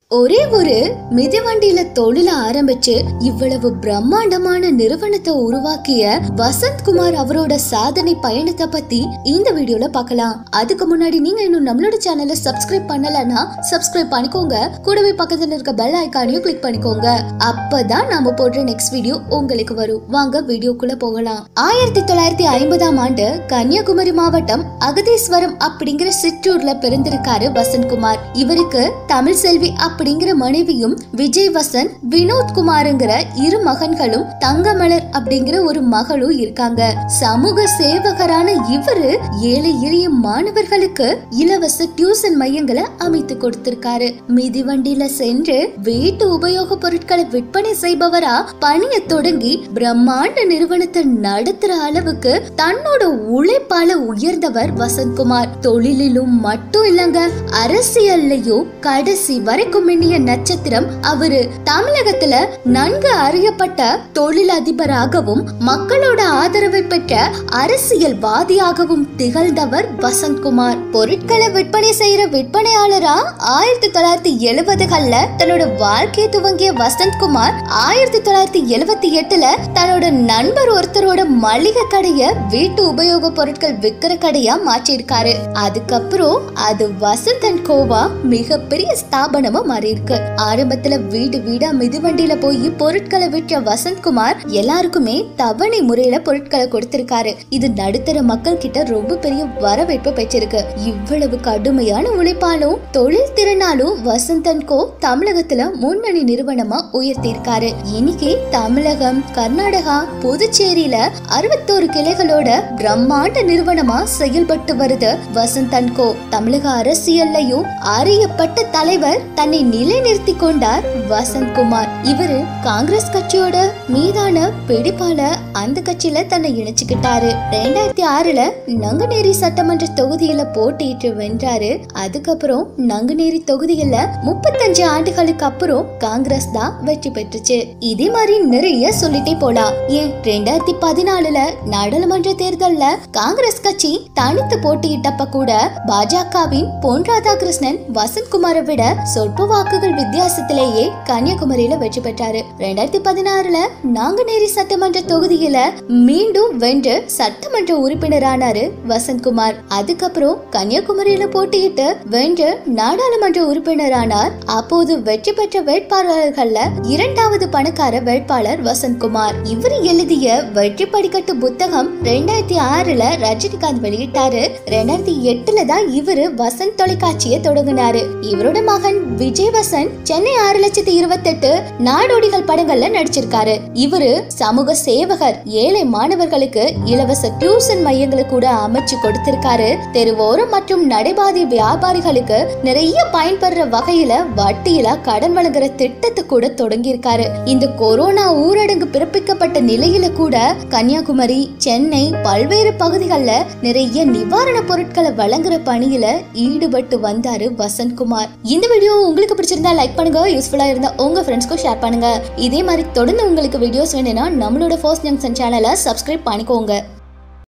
ஒரே ஒரு மிதிவண்டியில தொழில ஆரம்பிச்சு இவ்வளவு பிரம்மாண்டமான நிறுவனத்தை உருவாக்கிய வசந்த் குமார் அவரோட சாதனை பயணத்தை பத்தி இந்த வீடியோல பார்க்கலாம் அதுக்கு முன்னாடி நீங்க இன்னும் நம்மளோட சேனலை சப்ஸ்கிரைப் பண்ணலன்னா சப்ஸ்கிரைப் பண்ணிக்கோங்க கூடவே பக்கத்துல இருக்க பெல் ஐக்கானையும் கிளிக் பண்ணிக்கோங்க அப்பதான் நாம போடுற நெக்ஸ்ட் வீடியோ உங்களுக்கு வரும் வாங்க வீடியோக்குள்ள போகலாம் ஆயிரத்தி தொள்ளாயிரத்தி ஐம்பதாம் ஆண்டு கன்னியாகுமரி மாவட்டம் அகதீஸ்வரம் அப்படிங்கிற சிற்றூர்ல பிறந்திருக்காரு வசந்த்குமார் இவருக்கு தமிழ் செல்வி அப்படிங்கிற மனைவியும் விஜய் வசந்த் வினோத் குமாருங்கிற இரு மகன்களும் தங்கமலர் அப்படிங்கிற ஒரு மகளும் இருக்காங்க சமூக சேவகரான இவரு ஏழை எளிய மாணவர்களுக்கு இலவச டியூஷன் மையங்களை அமைத்து கொடுத்திருக்காரு மிதிவண்டியில சென்று வீட்டு உபயோக பொருட்களை விற்பனை செய்பவரா பணிய தொடங்கி பிரம்மாண்ட நிறுவனத்தை நடத்துற அளவுக்கு தன்னோட உழைப்பால உயர்ந்தவர் வசந்த்குமார் தொழிலிலும் மட்டும் இல்லங்க அரசியல்லையும் கடைசி வரைக்கும் மின்னிய நட்சத்திரம் அவரு தமிழகத்துல நன்கு அறியப்பட்ட தொழிலதிபராகவும் மக்களோட ஆதரவை பெற்ற அரசியல்வாதியாகவும் திகழ்ந்தவர் வசந்த்குமார் பொருட்களை விற்பனை செய்யற விற்பனையாளரா ஆயிரத்தி தொள்ளாயிரத்தி எழுபதுகள்ல தன்னோட வாழ்க்கையை துவங்கிய வசந்த்குமார் ஆயிரத்தி தொள்ளாயிரத்தி எழுபத்தி எட்டுல தன்னோட நண்பர் ஒருத்தரோட மளிகை கடைய வீட்டு உபயோக பொருட்கள் விக்கிற கடையா மாற்றிருக்காரு அதுக்கப்புறம் அது வசந்த் அண்ட் கோவா மிகப்பெரிய ஸ்தாபனமா மாறி இருக்கு ஆரம்பத்துல வீடு வீடா மிதிவண்டியில போய் பொருட்களை விற்ற வசந்த்குமார் எல்லாருக்குமே தவணை முறையில பொருட்களை கொடுத்திருக்காரு இது நடுத்தர மக்கள் கிட்ட ரொம்ப பெரிய வரவேற்பு பெற்றிருக்கு இவ்வளவு கடுமையான உழைப்பாலும் தொழில் திறனாலும் வசந்தன் கோ தமிழகத்துல முன்னணி நிறுவனமா உயர்த்தியிருக்காரு இன்னைக்கு தமிழகம் கர்நாடகா புதுச்சேரியில அறுபத்தோரு கிளைகளோட பிரம்மாண்ட நிறுவனமா செயல்பட்டு வருது வசந்தன் கோ தமிழக அரசியல்லையும் அறியப்பட்ட தலைவர் தன்னை நிலைநிறுத்தி கொண்டார் வசந்த் குமார் இவரு காங்கிரஸ் கட்சியோட மீதான பிடிப்பால அந்த கட்சியில தன்னை இணைச்சுக்கிட்டாரு ரெண்டாயிரத்தி ஆறுல நங்குநேரி சட்டமன்ற தொகுதியில போட்டியிட்டு வென்றாரு அதுக்கப்புறம் நங்குநேரி தொகுதியில முப்பத்தஞ்சு ஆண்டுகளுக்கு அப்புறம் காங்கிரஸ் தான் வெற்றி பெற்றுச்சு இதே மாதிரி நிறைய சொல்லிட்டே போலாம் ஏன் ரெண்டாயிரத்தி பதினாலுல நாடாளுமன்ற தேர்தல்ல காங்கிரஸ் கட்சி தனித்து போட்டியிட்டப்ப கூட பாஜகவின் பொன் ராதாகிருஷ்ணன் வசந்த் குமாரை விட சொற்ப வாக்குகள் வித்தியாசத்திலேயே கன்னியாகுமரியில வெற்றி பெற்றாரு ரெண்டாயிரத்தி பதினாறுல நாங்குநேரி சட்டமன்ற தொகுதியில மீண்டும் வென்று சட்டமன்ற உறுப்பினரானாரு வசந்த்குமார் அதுக்கப்புறம் கன்னியாகுமரியில போட்டியிட்டு வென்று நாடாளுமன்ற உறுப்பினரானார் அப்போது வெற்றி பெற்ற வேட்பாளர்கள்ல இரண்டாவது பணக்கார வேட்பாளர் வசந்த்குமார் இவர் எழுதிய வெற்றி படிக்கட்டு புத்தகம் ரெண்டாயிரத்தி ஆறுல ரஜினிகாந்த் வெளியிட்டாரு ரெண்டாயிரத்தி எட்டுல தான் இவரு வசந்த் தொலைக்காட்சியை தொடங்கினாரு இவரோட மகன் விஜய் வசந்த் சென்னை ஆறு லட்சத்தி இருபத்தெட்டு நாடோடிகள் படங்கள்ல நடிச்சிருக்காரு இவரு சமூக சேவகர் ஏழை மாணவர்களுக்கு இலவச டியூஷன் மையங்களை கூட அமைச்சு கொடுத்திருக்காரு தெருவோரம் மற்றும் நடைபாதை வியாபாரிகளுக்கு நிறைய பயன்படுற வகையில வட்டியில கடன் வழங்குற திட்டத்தை கூட தொடங்கியிருக்காரு இந்த கொரோனா ஊரடங்கு பிறப்பிக்கப்பட்ட நிலையில கூட கன்னியாகுமரி சென்னை பல்வேறு பகுதிகளில் நிறைய நிவாரண பொருட்களை வழங்குற பணியில ஈடுபட்டு வந்தாரு வசந்த்குமார் இந்த வீடியோ உங்களுக்கு பிடிச்சிருந்தா லைக் பண்ணுங்க யூஸ்ஃபுல்லா இருந்தா உங்க ஃப்ரெண்ட்ஸ்க்கும் ஷேர் பண்ணுங்க இதே மாதிரி தொடர்ந்து உங்களுக்கு வீடியோஸ் வேணும்னா நம்மளோட ஃபர்ஸ்ட் ஜங்ஷன் சேனலை சப்ஸ்கிரைப் பண்ணிக்கோங்க